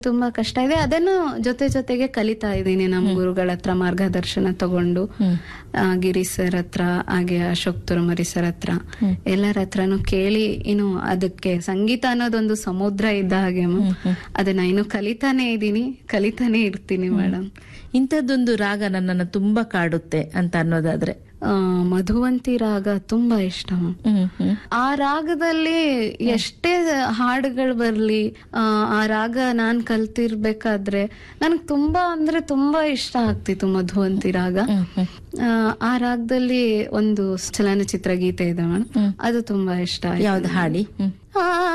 ತುಂಬಾ ಕಷ್ಟ ಇದೆ ಅದನ್ನು ಜೊತೆ ಜೊತೆಗೆ ಕಲಿತಾ ಇದ್ದೀನಿ ನಮ್ಮ ಗುರುಗಳ ಹತ್ರ ಮಾರ್ಗದರ್ಶನ ತಗೊಂಡು ಆ, ಗಿರಿ ಸರ್ ಹತ್ರ ಹಾಗೆ ಅಶೋಕ್ ತುರಮರಿ ಸರ್ ಹತ್ರ ಎಲ್ಲರ ಹತ್ರನು ಕೇಳಿ ಇನ್ನು ಅದಕ್ಕೆ ಸಂಗೀತ ಅನ್ನೋದೊಂದು ಸಮುದ್ರ ಇದ್ದ ಹಾಗೆ ಮ್ಯಾಮ್. ಅದನ್ನ ಇನ್ನು ಕಲಿತಾನೆ ಇದ್ದೀನಿ ಕಲಿತಾನೆ ಇರ್ತೀನಿ ಮೇಡಮ್ ಇಂಥದ್ದೊಂದು ರಾಗ ನನ್ನನ್ನು ತುಂಬಾ ಕಾಡುತ್ತೆ ಅಂತ ಅನ್ನೋದಾದ್ರೆ ಮಧುವಂತಿ ರಾಗ ತುಂಬಾ ಇಷ್ಟ ಮ್ಯಾಮ್. ಹ್ಮ್ ಹ್ಮ್ ಆ ರಾಗದಲ್ಲಿ ಎಷ್ಟೇ ಹಾಡುಗಳು ಬರ್ಲಿ ಆ, ಆ ರಾಗ ನಾನ್ ಕಲ್ತಿರ್ಬೇಕಾದ್ರೆ ನನ್ಗೆ ತುಂಬಾ ಅಂದ್ರೆ ತುಂಬಾ ಇಷ್ಟ ಆಗ್ತಿತ್ತು ಮಧುವಂತಿ ರಾಗ ಆ, ಆ ರಾಗದಲ್ಲಿ ಒಂದು ಚಲನಚಿತ್ರ ಗೀತೆ ಇದೆ ಮೇಡಮ್ ಅದು ತುಂಬಾ ಇಷ್ಟ ಆಯ್ತು ಯಾವ್ದು ಹಾಡಿ ಹ್ಮ್ ಆ